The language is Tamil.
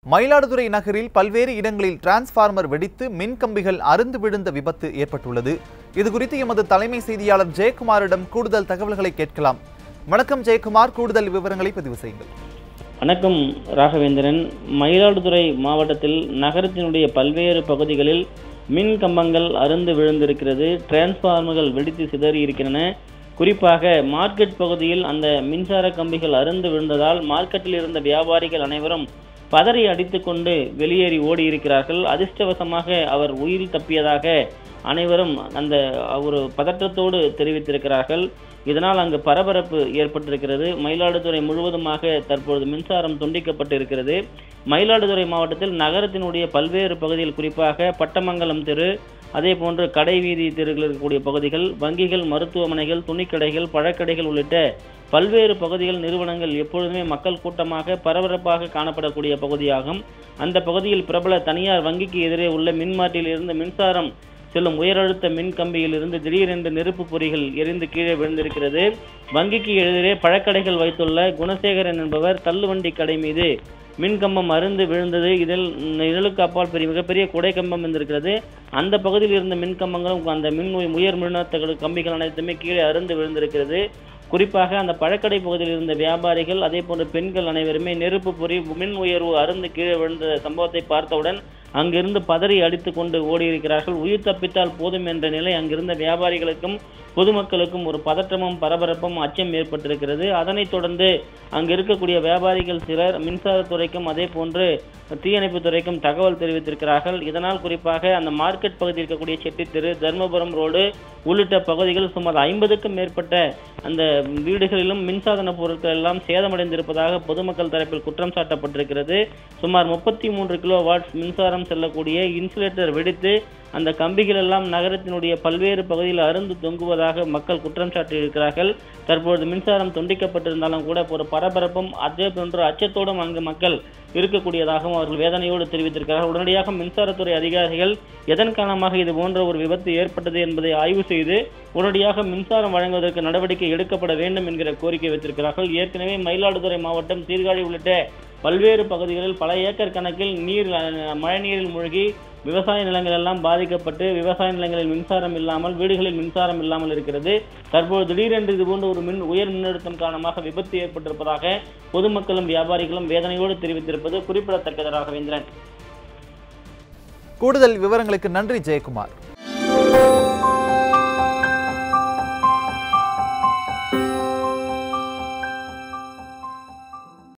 மயிலாடுதுறை நகரில் பல்வேறு இடங்களில் டிரான்ஸ்பார்மர் வெடித்து மின் கம்பிகள் அருந்து விழுந்த விபத்து ஏற்பட்டுள்ளது இது குறித்து எமது தலைமை செய்தியாளர் ஜெயக்குமாரிடம் கூடுதல் தகவல்களை கேட்கலாம் வணக்கம் ஜெயக்குமார் கூடுதல் விவரங்களை பதிவு செய்யுங்கள் வணக்கம் ராகவேந்திரன் மயிலாடுதுறை மாவட்டத்தில் நகரத்தினுடைய பல்வேறு பகுதிகளில் மின் கம்பங்கள் அருந்து விழுந்திருக்கிறது டிரான்ஸ்பார்மர்கள் வெடித்து சிதறி இருக்கின்றன குறிப்பாக மார்க்கெட் பகுதியில் அந்த மின்சார கம்பிகள் அருந்து விழுந்ததால் மார்க்கெட்டில் இருந்த வியாபாரிகள் அனைவரும் பதறி அடித்துக்கொண்டு வெளியேறி ஓடி இருக்கிறார்கள் அதிர்ஷ்டவசமாக அவர் உயிர் தப்பியதாக அனைவரும் அந்த ஒரு பதற்றத்தோடு தெரிவித்திருக்கிறார்கள் இதனால் அங்கு பரபரப்பு ஏற்பட்டிருக்கிறது மயிலாடுதுறை முழுவதுமாக தற்பொழுது மின்சாரம் துண்டிக்கப்பட்டு இருக்கிறது மயிலாடுதுறை மாவட்டத்தில் நகரத்தினுடைய பல்வேறு பகுதிகள் குறிப்பாக பட்டமங்கலம் தெரு அதே போன்று கடை வீதி தெருவில் இருக்கக்கூடிய பகுதிகள் வங்கிகள் மருத்துவமனைகள் துணிக்கடைகள் பழக்கடைகள் உள்ளிட்ட பல்வேறு பகுதிகள் நிறுவனங்கள் எப்பொழுதுமே மக்கள் கூட்டமாக பரபரப்பாக காணப்படக்கூடிய பகுதியாகும் அந்த பகுதியில் பிரபல தனியார் வங்கிக்கு எதிரே உள்ள மின்மாற்றியில் இருந்து மின்சாரம் செல்லும் உயரழுத்த மின் கம்பியில் இருந்து திடீரென்று நெருப்பு பொறிகள் எரிந்து கீழே விழுந்திருக்கிறது வங்கிக்கு எதிரே பழக்கடைகள் வைத்துள்ள குணசேகரன் என்பவர் தள்ளுவண்டி கடை மீது மின்கம்பம் அருந்து விழுந்தது இதில் நிழலுக்கு அப்பால் பெரிய மிகப்பெரிய குடை கம்பம் இருந்திருக்கிறது அந்த பகுதியில் இருந்த மின்கம்பங்களும் அந்த மின் உய- உயர் மின்னழுத்த கம்பிகள் அனைத்துமே கீழே அருந்து விழுந்திருக்கிறது குறிப்பாக அந்த பழக்கடை பகுதியில் இருந்த வியாபாரிகள் அதே போன்று பெண்கள் அனைவருமே நெருப்பு பொறி மின் உயர்வு அருந்து கீழே விழுந்த சம்பவத்தை பார்த்தவுடன் அங்கிருந்து பதறி அடித்துக் கொண்டு ஓடியிருக்கிறார்கள் உயிர் தப்பித்தால் போதும் என்ற நிலை அங்கிருந்த வியாபாரிகளுக்கும் பொதுமக்களுக்கும் ஒரு பதற்றமும் பரபரப்பும் அச்சம் ஏற்பட்டிருக்கிறது அதனைத் தொடர்ந்து அங்கு இருக்கக்கூடிய வியாபாரிகள் சிலர் மின்சாரத்துறைக்கும் அதே போன்று தீயணைப்பு துறைக்கும் தகவல் தெரிவித்திருக்கிறார்கள் இதனால் குறிப்பாக அந்த மார்க்கெட் பகுதியில் இருக்கக்கூடிய செட்டித்தெரு தர்மபுரம் ரோடு உள்ளிட்ட பகுதிகள் சுமார் ஐம்பதுக்கும் மேற்பட்ட அந்த வீடுகளிலும் மின்சாதன பொருட்கள் எல்லாம் சேதமடைந்திருப்பதாக பொதுமக்கள் தரப்பில் குற்றம் சாட்டப்பட்டிருக்கிறது சுமார் முப்பத்தி மூன்று கிலோ வாட்ஸ் மின்சாரம் செல்லக்கூடிய இன்சுலேட்டர் வெடித்து அந்த கம்பிகள் எல்லாம் நகரத்தினுடைய பல்வேறு பகுதியில் அருந்து தொங்குவதாக மக்கள் குற்றம் சாட்டியிருக்கிறார்கள் தற்பொழுது மின்சாரம் துண்டிக்கப்பட்டிருந்தாலும் கூட ஒரு பரபரப்பும் அதே போன்று அச்சத்தோடும் அங்கு மக்கள் இருக்கக்கூடியதாகவும் அவர்கள் வேதனையோடு தெரிவித்திருக்கிறார்கள் உடனடியாக மின்சாரத்துறை அதிகாரிகள் எதன் காரணமாக இது போன்ற ஒரு விபத்து ஏற்பட்டது என்பதை ஆய்வு செய்து உடனடியாக மின்சாரம் வழங்குவதற்கு நடவடிக்கை எடுக்கப்பட வேண்டும் என்கிற கோரிக்கை வைத்திருக்கிறார்கள் ஏற்கனவே மயிலாடுதுறை மாவட்டம் சீர்காழி உள்ளிட்ட பல்வேறு பகுதிகளில் பல ஏக்கர் கணக்கில் நீர் அஹ், மழைநீரில் மூழ்கி விவசாய நிலங்கள் எல்லாம் பாதிக்கப்பட்டு விவசாய நிலங்களில் மின்சாரம் இல்லாமல் வீடுகளில் மின்சாரம் இல்லாமல் இருக்கிறது தற்போது திடீரென்று இது போன்ற ஒரு மின் உயர் மின்னழுத்தம் காரணமாக விபத்து ஏற்பட்டிருப்பதாக பொதுமக்களும் வியாபாரிகளும் வேதனையோடு தெரிவித்திருப்பது குறிப்பிடத்தக்கது ராகவேந்திரன் கூடுதல் விவரங்களுக்கு நன்றி ஜெயக்குமார்